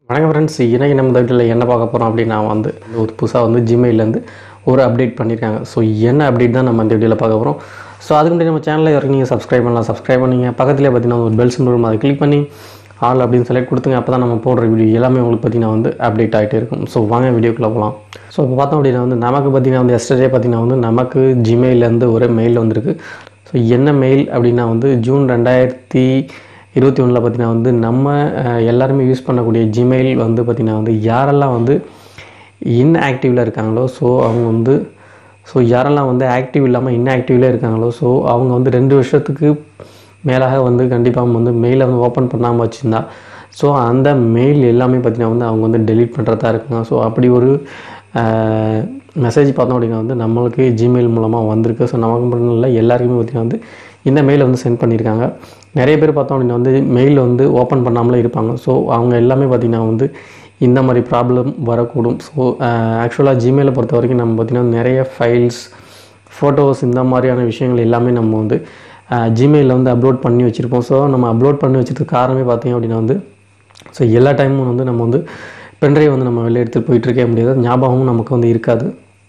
வணக்கம் ஃப்ரெண்ட்ஸ் இன்றைக்கி நம்ம வீட்டில் என்ன பார்க்க போகிறோம் அப்படின்னு நான் வந்து ஒரு புதுசாக வந்து ஜிமெயிலேருந்து ஒரு அப்டேட் பண்ணியிருக்காங்க ஸோ என்ன அப்டேட் தான் நம்ம இந்த வீடியோவில் பார்க்க போகிறோம் ஸோ அதுக்கு முன்னாடி நம்ம சேனலில் வரைக்கும் நீங்கள் சப்ஸ்கிரைப் பண்ணலாம் சப்ஸ்கிரைப் பண்ணிங்க பக்கத்துலேயே பார்த்தீங்கன்னா ஒரு பெல் சிம்பிள் அதை கிளிக் பண்ணி ஆல் அப்படின்னு செலக்ட் கொடுத்துங்க அப்போ தான் நம்ம போடுற வீடியோ எல்லாமே உங்களுக்கு பார்த்தீங்கன்னா வந்து அப்டேட் ஆகிட்டே இருக்கும் ஸோ வாங்க வீடியோக்குள்ளே போகலாம் ஸோ இப்போ பார்த்தோம் அப்படின்னா வந்து நமக்கு பார்த்தீங்கன்னா வந்து எஸ்டர்டே பார்த்தீங்கன்னா வந்து நமக்கு ஜிமெயிலேருந்து ஒரு மெயில் வந்திருக்கு ஸோ என்ன மெயில் அப்படின்னா வந்து ஜூன் ரெண்டாயிரத்தி இருபத்தி ஒன்றில் பார்த்தீங்கன்னா வந்து நம்ம அஹ், எல்லாருமே யூஸ் பண்ணக்கூடிய ஜிமெயில் வந்து பார்த்திங்கன்னா வந்து யாரெல்லாம் வந்து இன்ஆக்டிவில் இருக்காங்களோ ஸோ அவங்க வந்து ஸோ யாரெல்லாம் வந்து ஆக்டிவ் இல்லாமல் இன்ஆக்டிவில் இருக்காங்களோ ஸோ அவங்க வந்து ரெண்டு வருஷத்துக்கு மேலாக வந்து கண்டிப்பாக வந்து மெயிலை வந்து ஓப்பன் பண்ணாமல் வச்சுருந்தா ஸோ அந்த மெயில் எல்லாமே பார்த்திங்கன்னா வந்து அவங்க வந்து டெலீட் பண்ணுறதா இருக்குங்க ஸோ அப்படி ஒரு மெசேஜ் பார்த்தோம் அப்படின்னா வந்து நம்மளுக்கு ஜிமெயில் மூலமாக வந்திருக்கு ஸோ நமக்கு மட்டும் இல்லை எல்லாருக்குமே பார்த்திங்கன்னா வந்து இந்த மெயிலை வந்து சென்ட் பண்ணியிருக்காங்க நிறைய பேர் பார்த்தோம் அப்படின்னா வந்து மெயில் வந்து ஓப்பன் பண்ணாமலே இருப்பாங்க ஸோ அவங்க எல்லாமே பார்த்திங்கன்னா வந்து இந்த மாதிரி ப்ராப்ளம் வரக்கூடும் ஸோ ஆக்சுவலாக ஜிமெயிலை பொறுத்த வரைக்கும் நம்ம பார்த்திங்கன்னா நிறைய ஃபைல்ஸ் ஃபோட்டோஸ் இந்த மாதிரியான விஷயங்கள் எல்லாமே நம்ம வந்து ஜிமெயிலில் வந்து அப்லோட் பண்ணி வச்சுருப்போம் ஸோ நம்ம அப்லோட் பண்ணி வச்சதுக்கு காரணமே பார்த்தீங்க அப்படின்னா வந்து ஸோ எல்லா டைமும் வந்து நம்ம வந்து பென்ட்ரைவ் வந்து நம்ம வெளியே எடுத்துகிட்டு போயிட்டு இருக்கே முடியாது ஞாபகமும் நமக்கு வந்து இருக்காது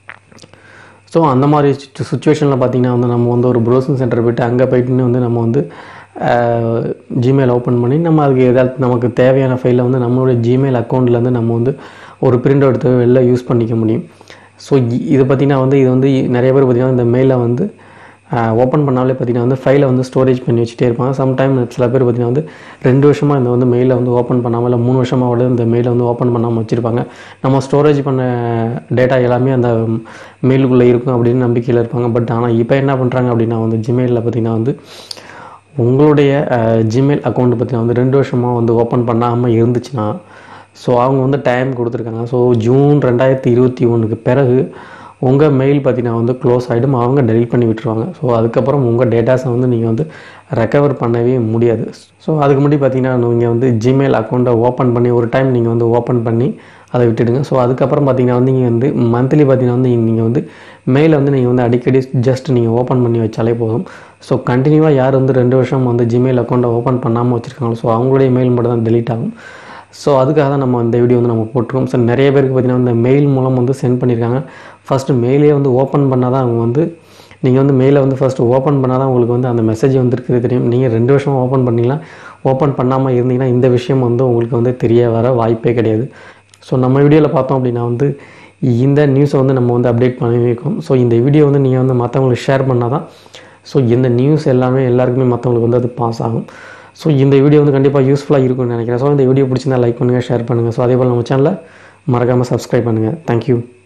ஸோ அந்த மாதிரி சுச்சுவேஷனில் பார்த்தீங்கன்னா வந்து நம்ம வந்து ஒரு ப்ரௌசிங் சென்டர் போயிட்டு அங்கே போயிட்டு வந்து நம்ம வந்து ஜிமெயில் ஓப்பன் பண்ணி நம்ம அதுக்கு ஏதாவது நமக்கு தேவையான ஃபைலை வந்து நம்மளுடைய ஜிமெயில் அக்கௌண்ட்லேருந்து நம்ம வந்து ஒரு பிரிண்ட் எடுத்து வெளில யூஸ் பண்ணிக்க முடியும் ஸோ இது பார்த்திங்கன்னா வந்து இது வந்து நிறைய பேர் பார்த்திங்கன்னா இந்த மெயிலை வந்து ஓப்பன் பண்ணாலே பார்த்தீங்கன்னா வந்து ஃபைலை வந்து ஸ்டோரேஜ் பண்ணி வச்சுட்டே இருப்பாங்க சம்டைம் சில பேர் பார்த்தீங்கன்னா வந்து ரெண்டு வருஷமாக இந்த வந்து மெயிலை வந்து ஓப்பன் பண்ணாமல் இல்லை மூணு வருஷமாக கூட இந்த மெயிலை வந்து ஓப்பன் பண்ணாமல் வச்சுருப்பாங்க நம்ம ஸ்டோரேஜ் பண்ண டேட்டா எல்லாமே அந்த மெயிலுக்குள்ளே இருக்கும் அப்படின்னு நம்பிக்கையில் இருப்பாங்க பட் ஆனால் இப்போ என்ன பண்ணுறாங்க அப்படின்னா வந்து ஜிமெயிலில் பார்த்தீங்கன்னா வந்து உங்களுடைய ஜிமெயில் அக்கௌண்ட் பார்த்தீங்கன்னா வந்து ரெண்டு வருஷமாக வந்து ஓப்பன் பண்ணாமல் இருந்துச்சுன்னா ஸோ அவங்க வந்து டைம் கொடுத்துருக்காங்க ஸோ ஜூன் ரெண்டாயிரத்தி இருபத்தி ஒன்றுக்கு பிறகு உங்கள் மெயில் பார்த்தீங்கன்னா வந்து க்ளோஸ் ஆகிடும் அவங்க டெலிட் பண்ணி விட்டுருவாங்க ஸோ அதுக்கப்புறம் உங்கள் டேட்டாஸை வந்து நீங்கள் வந்து ரெக்கவர் பண்ணவே முடியாது ஸோ அதுக்கு முன்னாடி பார்த்தீங்கன்னா நீங்கள் வந்து ஜிமெயில் அக்கௌண்ட்டை ஓப்பன் பண்ணி ஒரு டைம் நீங்கள் வந்து ஓப்பன் பண்ணி அதை விட்டுடுங்க ஸோ அதுக்கப்புறம் பார்த்தீங்கன்னா வந்து நீங்கள் வந்து மந்த்லி பார்த்தீங்கன்னா வந்து நீங்கள் வந்து மெயிலை வந்து நீங்கள் வந்து அடிக்கடி ஜஸ்ட் நீங்கள் ஓப்பன் பண்ணி வச்சாலே போதும் ஸோ கண்டினியூவாக யார் வந்து ரெண்டு வருஷம் வந்து ஜிமெயில் அக்கௌண்ட்டை ஓப்பன் பண்ணாமல் வச்சுருக்காங்களோ ஸோ அவங்களுடைய மெயில் மட்டும் தான் டெலீட் ஆகும் ஸோ அதுக்காக தான் நம்ம இந்த வீடியோ வந்து நம்ம போட்டிருக்கோம் ஸோ நிறைய பேருக்கு பார்த்திங்கன்னா இந்த மெயில் மூலம் வந்து சென்ட் பண்ணியிருக்காங்க ஃபஸ்ட்டு மெயிலே வந்து ஓப்பன் பண்ணால் தான் அவங்க வந்து நீங்கள் வந்து மெயிலை வந்து ஃபஸ்ட்டு ஓப்பன் பண்ணால் தான் உங்களுக்கு வந்து அந்த மெசேஜ் வந்துருக்குது தெரியும் நீங்கள் ரெண்டு வருஷம் ஓப்பன் பண்ணிக்கலாம் ஓப்பன் பண்ணாமல் இருந்தீங்கன்னா இந்த விஷயம் வந்து உங்களுக்கு வந்து தெரிய வர வாய்ப்பே கிடையாது ஸோ நம்ம வீடியோவில் பார்த்தோம் அப்படின்னா வந்து இந்த நியூஸை வந்து நம்ம வந்து அப்டேட் பண்ணியிருக்கோம் ஸோ இந்த வீடியோ வந்து நீங்கள் வந்து மற்றவங்களுக்கு ஷேர் பண்ணால் தான் ஸோ இந்த நியூஸ் எல்லாமே எல்லாருக்குமே மற்றவங்களுக்கு வந்து அது பாஸ் ஆகும் ஸோ இந்த வீடியோ வந்து கண்டிப்பாக யூஸ்ஃபுல்லாக இருக்கும்னு நினைக்கிறேன் ஸோ இந்த வீடியோ பிடிச்சிருந்தா லைக் பண்ணுங்கள் ஷேர் பண்ணுங்கள் ஸோ அதே போல் நம்ம சேனலை மறக்காமல் சப்ஸ்கிரைப் பண்ணுங்கள் தேங்க்யூ